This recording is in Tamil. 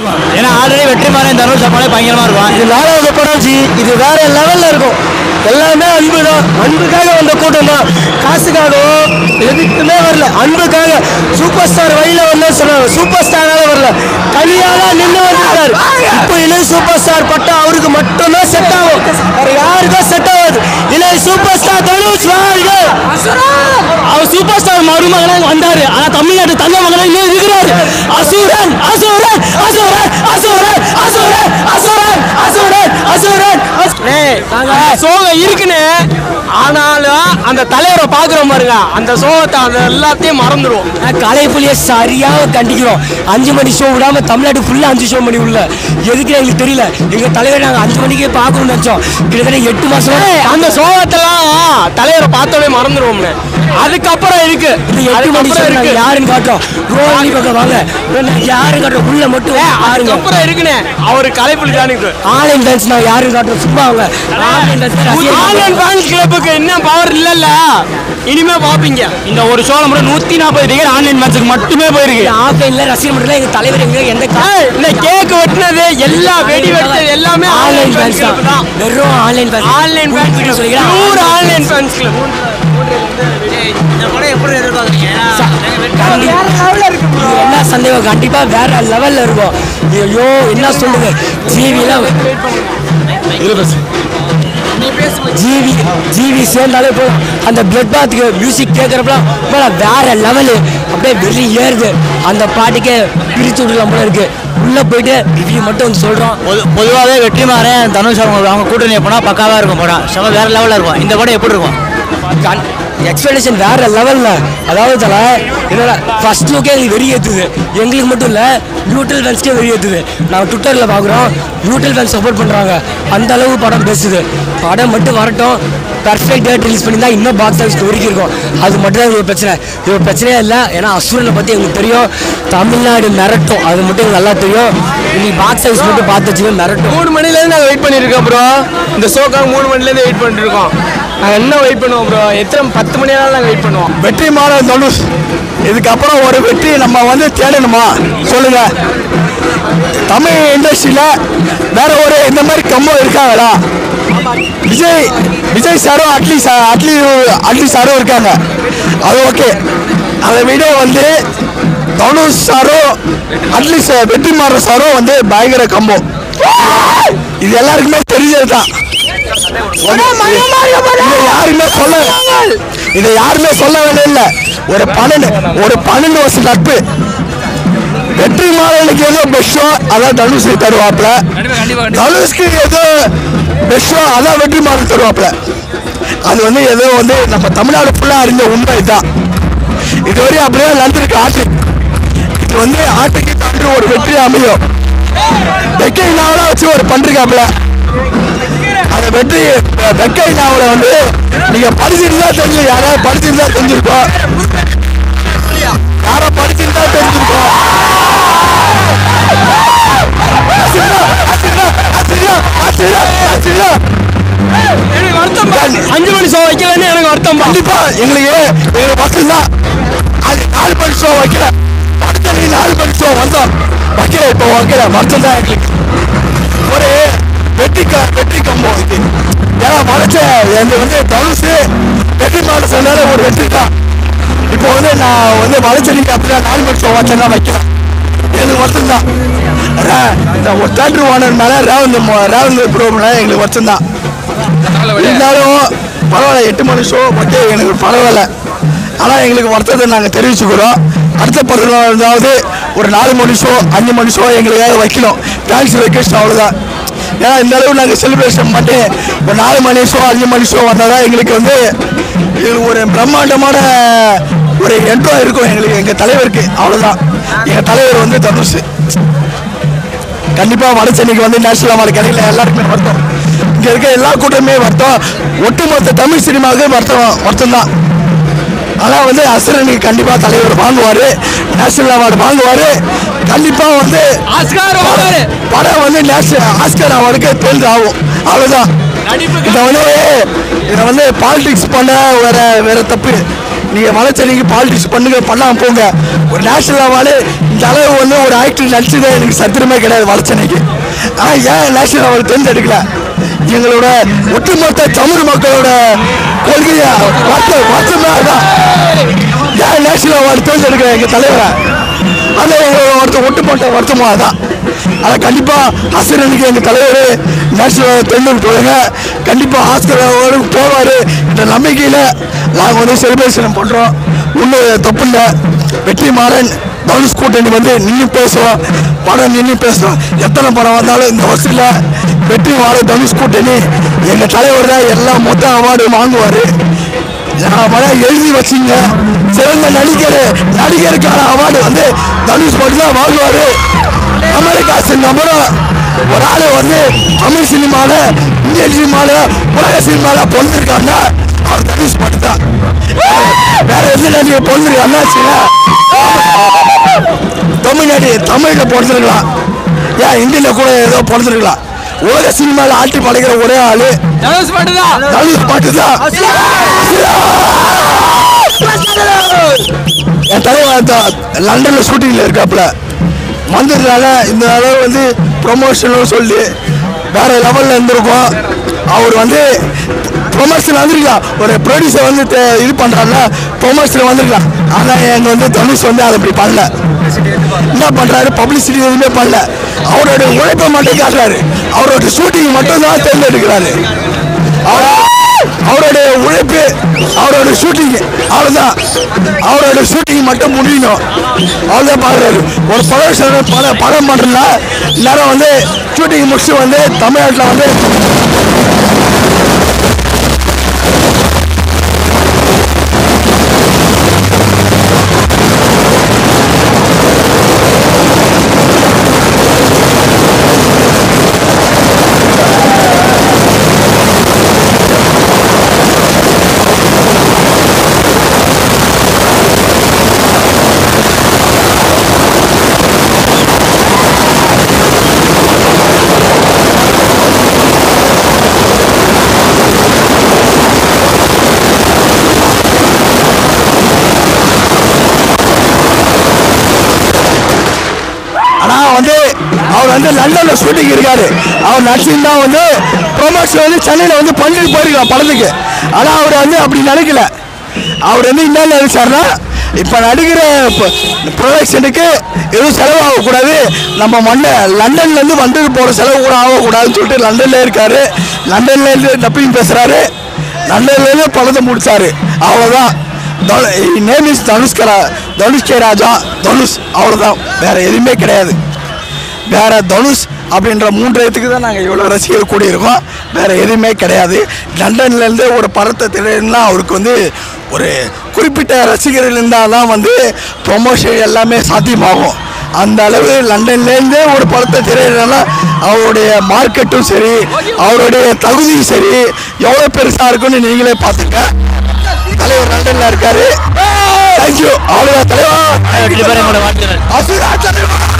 ஏன்னா ஆல்ரெடி வெற்றிமாறன் தனுஷ் சப்பாலே பயங்கரமா இருக்கும் இது நாலாவது படம் ஜி இது வேற லெவல்ல இருக்கும் எல்லாமே அன்பு தான் அன்புக்காக வந்த கூட்டம் தான் காசுக்காகவோ எதுக்குமே வரல அன்புக்காக சூப்பர் ஸ்டார் வழியில வந்து சொன்னாங்க சூப்பர் ஸ்டாரால வரல தனியால நின்று வந்திருக்காரு இப்போ இளைய சூப்பர் ஸ்டார் பட்டா அவருக்கு மட்டும்தான் செட் ஆகும் வேற யாருக்கும் செட் ஆகாது இளைய சூப்பர் ஸ்டார் தனுஷ் வாழ்க அவர் சூப்பர் ஸ்டார் மருமகனாக வந்தாரு ஆனா தமிழ்நாட்டு தங்க மகனாக இன்னும் இருக்கிறாரு அசூரன் அசூரன் அசூரன் அசூரன் அசூரன் அசூரன் அசூரன் அசூரன் சோகம் இருக்குன்னு ஆனாலும் அந்த தலைவரை பாக்குறோம் பாருங்க அந்த சோகத்தை அந்த எல்லாத்தையும் மறந்துடுவோம் கலைப்புலிய சரியா கண்டிக்கிறோம் அஞ்சு மணி ஷோ விடாம தமிழ்நாடு ஃபுல்லா அஞ்சு ஷோ மணி உள்ள எதுக்கு எங்களுக்கு தெரியல எங்க தலைவர் நாங்க அஞ்சு மணிக்கே பார்க்கணும்னு நினைச்சோம் கிட்டத்தட்ட எட்டு மாசம் அந்த சோகத்தெல்லாம் தலைவரை பார்த்தோடனே மறந்துடுவோம்னு அதுக்கப்புறம் இருக்கு இது எட்டு மணி ஷோ அதுக்கப்புறம் நாங்க இருக்கு யாருன்னு காட்டுறோம் ரோஹினி பக்கம் வாங்க யாருன்னு காட்டுறோம் உள்ள மட்டும் பாருங்க அதுக்கப்புறம் இருக்குண்ணே அவரு கலைப்புலி தானுக்கு ஆன்லைன் டான்ஸ் நான் யாரும் காட்டுறோம் சும்மா அவங்க ஆன்லைன் ஆன்லைன் ஃபேன்ஸ் கிளப்புக்கு என்ன பவர் இல்லல்ல இனிமே பாப்பீங்க இந்த ஒரு ஷோல மட்டும் நூத்தி நாற்பது டிக்கெட் ஆன்லைன் மேட்சுக்கு மட்டுமே போயிருக்கு ஆஃப்லைன்ல ரசிகர் மட்டும் எங்க தலைவர் எங்க எந்த ஏய், இந்த கேக் வெட்டினது எல்லா வெடி வெட்டது எல்லாமே ஆன்லைன் ஆன்லைன் ஃபேன்ஸ் ஃபேன்ஸ் தான் வெறும் ஆன்லைன் ஃபேன்ஸ் ஆன்லைன் ஃபேன்ஸ் சொல்லிக்கிறேன் பியூர் ஆன்லைன் ஃபேன்ஸ் கிளப் இது என்ன சந்தேகம் கண்டிப்பா வேற லெவல்ல இருக்கும் ஐயோ என்ன சொல்லுங்க ஜிவிலாம் ஜிவி ஜிவி சேர்ந்தாலே போதும் அந்த பிளட் பாத்துக்கு மியூசிக் கேட்கறப்பலாம் வேற லெவலு அப்படியே வெளியே ஏறுது அந்த பாட்டுக்கே பிரிச்சு விடலாம் போல இருக்கு உள்ள போயிட்டு ரிவ்யூ மட்டும் வந்து சொல்றோம் பொது பொதுவாகவே வெற்றிமாறன் தனுஷ் அவங்க அவங்க கூட்டணி போனா பக்காவா இருக்கும் படம் செம வேற லெவல்ல இருக்கும் இந்த படம் எப்படி இருக்கும் எக்ஸ்பெக்டேஷன் வேற லெவல்ல அதாவது தல என்னடா ஃபர்ஸ்ட் லுக்கே எங்களுக்கு வெறி ஏத்துது எங்களுக்கு மட்டும் இல்ல நியூட்ரல் ஃபேன்ஸ்க்கே வெறி ஏத்துது நாங்கள் ட்விட்டர்ல பார்க்குறோம் நியூட்ரல் ஃபேன்ஸ் சப்போர்ட் பண்றாங்க அந்த அளவு படம் பேசுது படம் மட்டும் வரட்டும் பர்ஃபெக்ட் டேட் ரிலீஸ் பண்ணியிருந்தா இன்னும் பாக்ஸ் ஆஃபீஸ் ஒதுக்கி இருக்கும் அது மட்டும் தான் எங்களுக்கு பிரச்சனை இது ஒரு பிரச்சனையே இல்லை ஏன்னா அசுரனை பற்றி எங்களுக்கு தெரியும் தமிழ்நாடு மிரட்டும் அது மட்டும் எங்களுக்கு நல்லா தெரியும் இன்னைக்கு பாக்ஸ் ஆஃபீஸ் மட்டும் பார்த்து வச்சுக்கோ மிரட்டும் மூணு மணில இருந்து நாங்க வெயிட் பண்ணிருக்கோம் ப்ரோ இந்த ஷோக்காக மூணு மணில இருந்து வெயிட் பண்ணிட்டு இருக்கோம் நாங்க என்ன வெயிட் பண்ணுவோம் ப்ரோ எத்தனை பத்து மணி நேரம் நாங்க வெயிட் பண்ணுவோம் வெற்றி மாற தனுஷ் இதுக்கப்புறம் ஒரு வெற்றி நம்ம வந்து தேடணுமா சொல்லுங்க தமிழ் இண்டஸ்ட்ரியில வேற ஒரு இந்த மாதிரி கம்பம் இருக்காங்களா விஜய் விஜய் சாரும் அட்லி சா அட்லி அட்லி சாரும் இருக்காங்க அது ஓகே அதை விட வந்து தனுஷ் சாரும் அட்லி சார் வெற்றி மாற சாரும் வந்து பயங்கர கம்பம் இது எல்லாருக்குமே தெரிஞ்சது தான் இதை யாருமே சொல்ல இதை யாருமே சொல்ல வேண்டியதில்லை ஒரு பன்னெண்டு ஒரு பன்னெண்டு வருஷம் நட்பு வெற்றி மாறனுக்கு ஏதோ பெஸ்டோ அதான் தனுஷ் தருவாப்ல தனுஷ்க்கு ஏதோ பெஸ்டோ அதான் வெற்றி மாறன் தருவாப்ல அது வந்து ஏதோ வந்து நம்ம தமிழ்நாடு ஃபுல்லாக அறிஞ்ச உண்மை இதுதான் இதுவரை அப்படியே நடந்திருக்கு ஆட்டு இது வந்து ஆட்டுக்கு தாண்டி ஒரு வெற்றி அமையும் வெக்கை நாவலாக வச்சு ஒரு பண்ணிருக்காப்ல அந்த வெற்றி வெக்கை நாவலை வந்து நீங்க படிச்சிருந்தா தெரிஞ்சு யாராவது படிச்சிருந்தா தெரிஞ்சிருக்கோம் யாரோ படிச்சிருந்தா தெரிஞ்சிருக்கோம் அசிரா, அசிரா, அசிரா, அசிரா, அசிரா. எனக்கு வருத்தம் பா. அஞ்சு மணி ஷோ வைக்கலன்னு எனக்கு வருத்தம் பா. கண்டிப்பா எங்களுக்கு எங்களுக்கு வசதி தான் அது நாலு மணி ஷோ வைக்கல அடுத்த நீ நாலு மணி ஷோ வந்தோம் வைக்கல இப்போ வைக்கல வருத்தம் தான் எங்களுக்கு ஒரு வெற்றி க வெற்றி கம்பம் இது ஏன்னா வளைச்ச எங்க வந்து தனுசு வெற்றி மாடு சொன்னாலே ஒரு வெற்றி தான் இப்போ வந்து நான் வந்து வளைச்சலிக்கு அப்படியே நாலு மணி ஷோ வச்சேன்னா வைக்கிறேன் எங்களுக்கு வருத்தம் தான் இந்த ஒரு தேட்டர் ஓனர் மேலே ரேவந்த் ரேவந்த் ப்ரோம்ல எங்களுக்கு வருத்தம் தான் இருந்தாலும் பரவாயில்ல எட்டு மணி ஷோ பற்றி எனக்கு பரவாயில்ல ஆனால் எங்களுக்கு வருத்தத்தை நாங்கள் தெரிவிச்சுக்கிறோம் அடுத்த பதினாலாவது ஒரு நாலு மணி ஷோ அஞ்சு மணி ஷோ எங்களுக்காக வைக்கணும் தேங்க்ஸ் வெக்கேஷன் அவ்வளோதான் ஏன்னா இந்த அளவு நாங்கள் செலிப்ரேஷன் பண்ணி ஒரு நாலு மணி ஷோ அஞ்சு மணி ஷோ வந்தால் தான் எங்களுக்கு வந்து எங்களுக்கு ஒரு பிரம்மாண்டமான ஒரு என்ட்ரோ இருக்கும் எங்களுக்கு எங்கள் தலைவருக்கு அவ்வளோதான் எங்கள் தலைவர் வந்து தனுஷ் கண்டிப்பாக வட சென்னைக்கு வந்து நேஷனல் அவார்டு கிடைக்கல எல்லாருக்குமே வருத்தம் இங்கே இருக்க எல்லா கூட்டமே வருத்தம் ஒட்டுமொத்த தமிழ் சினிமாவுக்கு வருத்தம் வருத்தம் தான் ஆனால் வந்து அசுரனுக்கு கண்டிப்பாக தலைவர் வாங்குவார் நேஷனல் அவார்டு வாங்குவார் கண்டிப்பாக வந்து ஆஸ்கார் வாங்குவாரு. படம் வந்து நேஷனல் ஆஸ்கர் அவார்டுக்கு தேர்ந்து ஆகும் அவ்வளோதான் இதை வந்து இதை வந்து பாலிடிக்ஸ் பண்ண வேற வேற தப்பு நீங்கள் வளர்ச்சலிக்கு பாலிடிக்ஸ் பண்ணுங்க பண்ணாம போங்க ஒரு நேஷனல் அவார்டு இந்த அளவு வந்து ஒரு ஆக்டர் நடிச்சதே எனக்கு சத்திரமே கிடையாது வளர்ச்சனைக்கு ஆனால் ஏன் நேஷனல் அவர் தேர்ந்தெடுக்கல எங்களோட ஒட்டுமொத்த தமிழ் மக்களோட கொள்கையை வருத்தம் வருத்தமே அதான் ஏன் நேஷனல் அவார்டு தேர்ந்தெடுக்கல எங்கள் தலைவரை அது எங்களோட வருத்தம் ஒட்டுமொத்த வருத்தமாக தான் ஆனால் கண்டிப்பாக ஹசரனுக்கு எங்கள் தலைவர் நேஷனல் தேர்ந்தெடுத்து போடுங்க கண்டிப்பாக ஆஸ்கர் அவார்டு போவார் இந்த நம்பிக்கையில் நாங்கள் வந்து செலிப்ரேஷன் பண்ணுறோம் ஒன்றும் தப்பு இல்லை வெற்றி மாறன் தனுஷ் கூட்டணி வந்து நின்று பேசுவோம் படம் நின்று பேசுவோம் எத்தனை படம் வந்தாலும் இந்த வருஷத்தில் வெற்றி மாறன் தனுஷ் கூட்டணி எங்கள் தலைவர் தான் எல்லா மொத்த அவார்டும் வாங்குவார் நான் படம் எழுதி வச்சிங்க சிறந்த நடிகர் நடிகருக்கான அவார்டு வந்து தனுஷ் மட்டும் தான் வாங்குவார் அமெரிக்கா நம்பரும் ஒரு ஆள் வந்து தமிழ் சினிமாவில் இந்தியன் சினிமாவில் உலக சினிமாவில் பொழுதுருக்காங்கன்னா அவர் தனுஷ் மட்டும் தான் வேற எந்த நடிகர் பொழுதுருக்காங்கன்னா தமிழ்நாடு தமிழில் பொறுத்திருக்கலாம் ஏன் ஹிந்தியில் கூட ஏதோ பொறுத்திருக்கலாம் உலக சினிமாவில் ஆட்டி படைக்கிற ஒரே ஆளு தனுஷ் மட்டும்தான் தனுஷ் மட்டும்தான் என் தலைவர் தான் லண்டன்ல ஷூட்டிங்ல இருக்காப்புல வந்ததுனால இந்த அளவு வந்து ப்ரொமோஷனும் சொல்லி வேற லெவல்ல இருந்திருக்கும் அவர் வந்து ப்ரொமோஷன் வந்திருக்கலாம் ஒரு ப்ரொடியூசர் வந்து தே- இது பண்றாருன்னா ப்ரொமோஷன் வந்திருக்கலாம் ஆனா எங்க வந்து தனுஷ் வந்து அதை அப்படி பண்ணல என்ன பண்றாரு பப்ளிசிட்டி எதுவுமே பண்ணல அவரோட உழைப்பை மட்டும் காட்டுறாரு அவரோட ஷூட்டிங் மட்டும் தான் தேர்ந்தெடுக்கிறாரு அவர் அவருடைய உழைப்பு அவரோட ஷூட்டிங் அவ்வளோதான் அவரோட ஷூட்டிங் மட்டும் முடியணும் அவ்வளோதான் பார்க்குறாரு ஒரு ப்ரொடக்ஷன் பட படம் பண்ணுறதுல எல்லாரும் வந்து ஷூட்டிங் முடிச்சு வந்து தமிழ்நாட்டில் வந்து ஆனால் வந்து அவர் வந்து லண்டன்ல ஷூட்டிங் இருக்காரு அவர் நடிச்சிருந்தா வந்து ப்ரொமோஷன் வந்து சென்னையில் வந்து பண்ணிட்டு போயிருக்கலாம் படத்துக்கு ஆனால் அவர் வந்து அப்படி நினைக்கல அவர் வந்து என்ன நினைச்சாருன்னா இப்போ நடிக்கிற ப்ரொடக்ஷனுக்கு எதுவும் செலவு ஆகக்கூடாது நம்ம மண்ண லண்டன்லேருந்து வந்துட்டு போகிற செலவு கூட ஆகக்கூடாதுன்னு சொல்லிட்டு லண்டன்ல இருக்காரு லண்டன்ல இருந்து டப்பிங் பேசுகிறாரு லண்டன்லேருந்து படத்தை முடிச்சாரு அவ்வளோதான் நேம் இஸ் தனுஷ்கரா தனுஷ் கே ராஜா தனுஷ் அவ்வளோதான் வேற எதுவுமே கிடையாது வேற தனுஷ் அப்படின்ற மூன்று இடத்துக்கு தான் நாங்கள் இவ்வளோ ரசிகர் கூடி இருக்கோம் வேற எதுவுமே கிடையாது லண்டன்லேருந்து ஒரு படத்தை திரையினா அவருக்கு வந்து ஒரு குறிப்பிட்ட ரசிகர்கள் இருந்தால் தான் வந்து ப்ரொமோஷன் எல்லாமே சாத்தியமாகும் அந்த அளவு லண்டன்லேருந்தே ஒரு படத்தை திரையிடனா அவருடைய மார்க்கெட்டும் சரி அவருடைய தகுதியும் சரி எவ்வளோ பெருசாக இருக்குன்னு நீங்களே பார்த்துங்க தலைவர் லண்டன்ல இருக்காரு தேங்க்யூ அவ்வளோதான் தலைவா ரெண்டு பேரும் என்னோட வாழ்த்துக்கள் அசுரா தலைவா